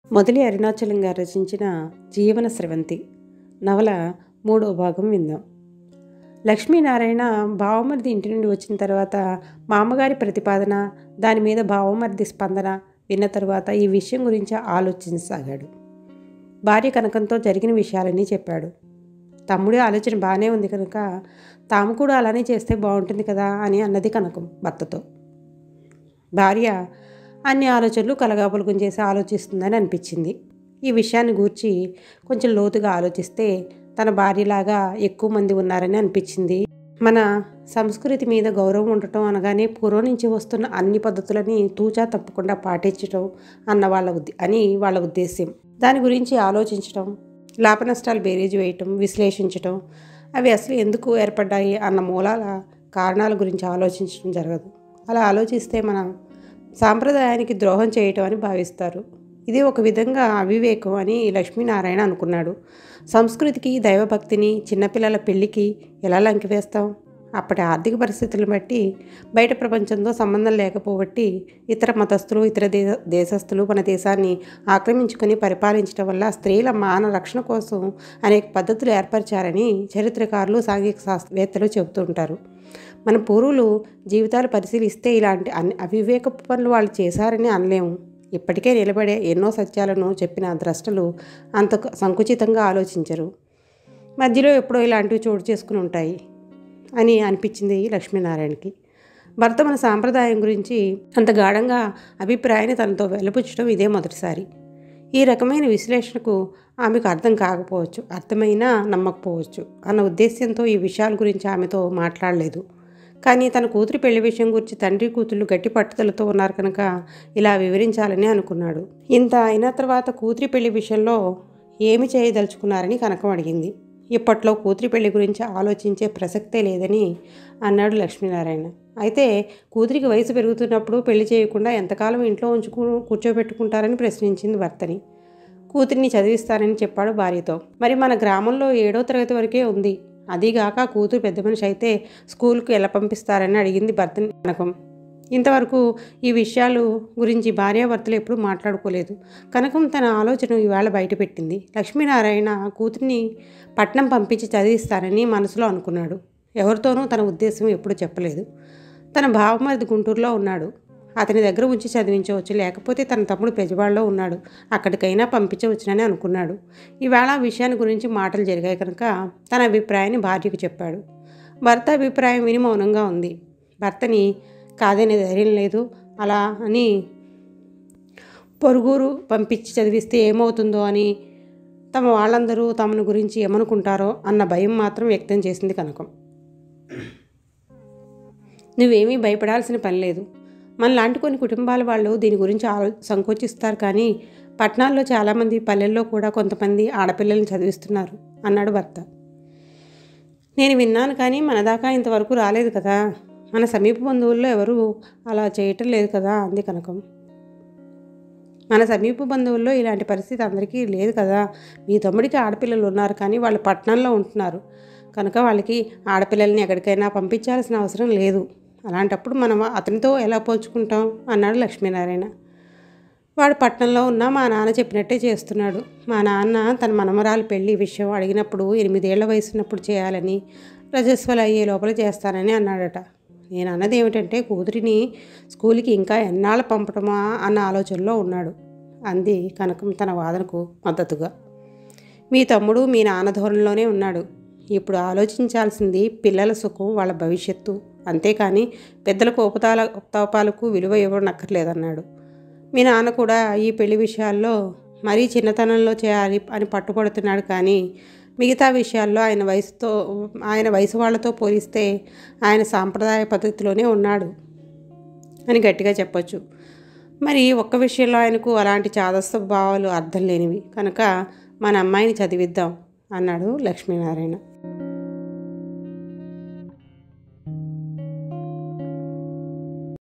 మొదలి అరుణాచలం గారు రచించిన జీవన స్రవంతి నవల మూడో భాగం విందాం లక్ష్మీనారాయణ బావమరిది ఇంటి నుండి వచ్చిన తర్వాత మామగారి ప్రతిపాదన దాని మీద బావమరిది స్పందన విన్న తర్వాత ఈ విషయం గురించి ఆలోచించసాగాడు భార్య కనకంతో జరిగిన విషయాలన్నీ చెప్పాడు తమ్ముడి ఆలోచన బాగానే ఉంది కనుక తాము కూడా అలానే చేస్తే బాగుంటుంది కదా అని అన్నది కనకం భర్తతో భార్య అన్ని ఆలోచనలు కలగాపులకం చేసి ఆలోచిస్తుందని అనిపించింది ఈ విషయాన్ని గూర్చి కొంచెం లోతుగా ఆలోచిస్తే తన భార్యలాగా ఎక్కువ మంది ఉన్నారని అనిపించింది మన సంస్కృతి మీద గౌరవం ఉండటం అనగానే పూర్వం నుంచి వస్తున్న అన్ని పద్ధతులని తూచా తప్పకుండా పాటించటం అన్న వాళ్ళ ఉద్ద అని వాళ్ళ ఉద్దేశ్యం దాని గురించి ఆలోచించటం లాభ నష్టాలు బేరీజు వేయటం విశ్లేషించటం అవి అసలు ఎందుకు ఏర్పడ్డాయి అన్న మూలాల కారణాల గురించి ఆలోచించడం జరగదు అలా ఆలోచిస్తే మనం సాంప్రదాయానికి ద్రోహం చేయటం అని భావిస్తారు ఇది ఒక విధంగా అవివేకం అని లక్ష్మీనారాయణ అనుకున్నాడు సంస్కృతికి దైవభక్తిని చిన్నపిల్లల పెళ్ళికి ఎలా లంకివేస్తాం అప్పటి ఆర్థిక పరిస్థితులను బట్టి బయట ప్రపంచంతో సంబంధం లేకపోబట్టి ఇతర మతస్థులు ఇతర దేశ దేశస్థులు మన దేశాన్ని ఆక్రమించుకొని పరిపాలించడం వల్ల స్త్రీల మాన రక్షణ కోసం అనేక పద్ధతులు ఏర్పరిచారని చరిత్రకారులు సాంఘిక శాస్త్రవేత్తలు చెబుతుంటారు మన పూర్వులు జీవితాలు పరిశీలిస్తే ఇలాంటి అన్ని అవివేక పనులు వాళ్ళు చేశారని అనలేము ఇప్పటికే నిలబడే ఎన్నో సత్యాలను చెప్పిన ద్రష్టలు అంత సంకుచితంగా ఆలోచించరు మధ్యలో ఎప్పుడో ఇలాంటివి చోటు చేసుకుని ఉంటాయి అని అనిపించింది లక్ష్మీనారాయణకి భర్త మన సాంప్రదాయం గురించి అంత గాఢంగా అభిప్రాయాన్ని తనతో వెలుపుచ్చడం ఇదే మొదటిసారి ఈ రకమైన విశ్లేషణకు ఆమెకు అర్థం కాకపోవచ్చు అర్థమైనా నమ్మకపోవచ్చు అన్న ఉద్దేశ్యంతో ఈ విషయాల గురించి ఆమెతో మాట్లాడలేదు కానీ తన కూతురి పెళ్లి విషయం గురించి తండ్రి కూతుళ్ళు గట్టి పట్టుదలతో ఉన్నారు కనుక ఇలా వివరించాలని అనుకున్నాడు ఇంత అయిన తర్వాత కూతురి పెళ్లి విషయంలో ఏమి చేయదలుచుకున్నారని కనకం అడిగింది ఇప్పట్లో కూతురి పెళ్లి గురించి ఆలోచించే ప్రసక్తే లేదని అన్నాడు లక్ష్మీనారాయణ అయితే కూతురికి వయసు పెరుగుతున్నప్పుడు పెళ్లి చేయకుండా ఎంతకాలం ఇంట్లో ఉంచుకు కూర్చోబెట్టుకుంటారని ప్రశ్నించింది భర్తని కూతురిని చదివిస్తానని చెప్పాడు భార్యతో మరి మన గ్రామంలో ఏడో తరగతి వరకే ఉంది అదీగాక కూతురు పెద్ద మనిషి అయితే స్కూల్కి ఎలా పంపిస్తారని అడిగింది భర్తని కనకం ఇంతవరకు ఈ విషయాలు గురించి భార్యాభర్తలు ఎప్పుడూ మాట్లాడుకోలేదు కనకం తన ఆలోచన ఈవేళ బయటపెట్టింది లక్ష్మీనారాయణ కూతురిని పట్నం పంపించి చదివిస్తానని మనసులో అనుకున్నాడు ఎవరితోనూ తన ఉద్దేశం ఎప్పుడూ చెప్పలేదు తన భావమరిది గుంటూరులో ఉన్నాడు అతని దగ్గర ఉంచి చదివించవచ్చు లేకపోతే తన తమ్ముడు పెజవాడలో ఉన్నాడు అక్కడికైనా పంపించవచ్చునని అనుకున్నాడు ఈవేళ ఆ విషయాన్ని గురించి మాటలు జరిగాయి కనుక తన అభిప్రాయాన్ని భార్యకు చెప్పాడు భర్త అభిప్రాయం విని మౌనంగా ఉంది భర్తని కాదనే ధైర్యం లేదు అలా అని పొరుగురు పంపించి చదివిస్తే ఏమవుతుందో అని తమ వాళ్ళందరూ తమను గురించి ఏమనుకుంటారో అన్న భయం మాత్రం వ్యక్తం చేసింది కనకం నువ్వేమీ భయపడాల్సిన పని లేదు మనలాంటి కొన్ని కుటుంబాల వాళ్ళు దీని గురించి ఆలో సంకోచిస్తారు కానీ పట్టణాల్లో చాలామంది పల్లెల్లో కూడా కొంతమంది ఆడపిల్లల్ని చదివిస్తున్నారు అన్నాడు భర్త నేను విన్నాను కానీ మన దాకా ఇంతవరకు రాలేదు కదా మన సమీప బంధువుల్లో ఎవరు అలా చేయటం లేదు కదా అంది కనకం మన సమీప బంధువుల్లో ఇలాంటి పరిస్థితి అందరికీ లేదు కదా మీ తమ్ముడికి ఆడపిల్లలు ఉన్నారు కానీ వాళ్ళు పట్టణంలో ఉంటున్నారు కనుక వాళ్ళకి ఆడపిల్లల్ని ఎక్కడికైనా పంపించాల్సిన అవసరం లేదు అలాంటప్పుడు మనం అతనితో ఎలా పోల్చుకుంటాం అన్నాడు లక్ష్మీనారాయణ వాడు పట్టణంలో ఉన్న మా నాన్న చెప్పినట్టే చేస్తున్నాడు మా నాన్న తన మనమరాలు పెళ్లి విషయం అడిగినప్పుడు ఎనిమిదేళ్ల వయసున్నప్పుడు చేయాలని రజస్వలు అయ్యే లోపల చేస్తానని అన్నాడట నేను అన్నది ఏమిటంటే కూతురిని స్కూల్కి ఇంకా ఎన్నాళ్ళు పంపటమా అన్న ఆలోచనలో ఉన్నాడు అంది కనకం తన వాదనకు మద్దతుగా మీ తమ్ముడు మీ నాన్న ధోరణిలోనే ఉన్నాడు ఇప్పుడు ఆలోచించాల్సింది పిల్లల సుఖం వాళ్ళ భవిష్యత్తు అంతేకాని పెద్దల కోపతాల ఉపతాపాలకు విలువ ఇవ్వనక్కర్లేదన్నాడు మీ నాన్న కూడా ఈ పెళ్లి విషయాల్లో మరీ చిన్నతనంలో చేయాలి అని పట్టుబడుతున్నాడు కానీ మిగతా విషయాల్లో ఆయన వయసుతో ఆయన వయసు వాళ్ళతో పోలిస్తే ఆయన సాంప్రదాయ పద్ధతిలోనే ఉన్నాడు అని గట్టిగా చెప్పొచ్చు మరి ఒక్క విషయంలో ఆయనకు అలాంటి చాదస్త భావాలు అర్థం లేనివి కనుక మన అమ్మాయిని చదివిద్దాం అన్నాడు లక్ష్మీనారాయణ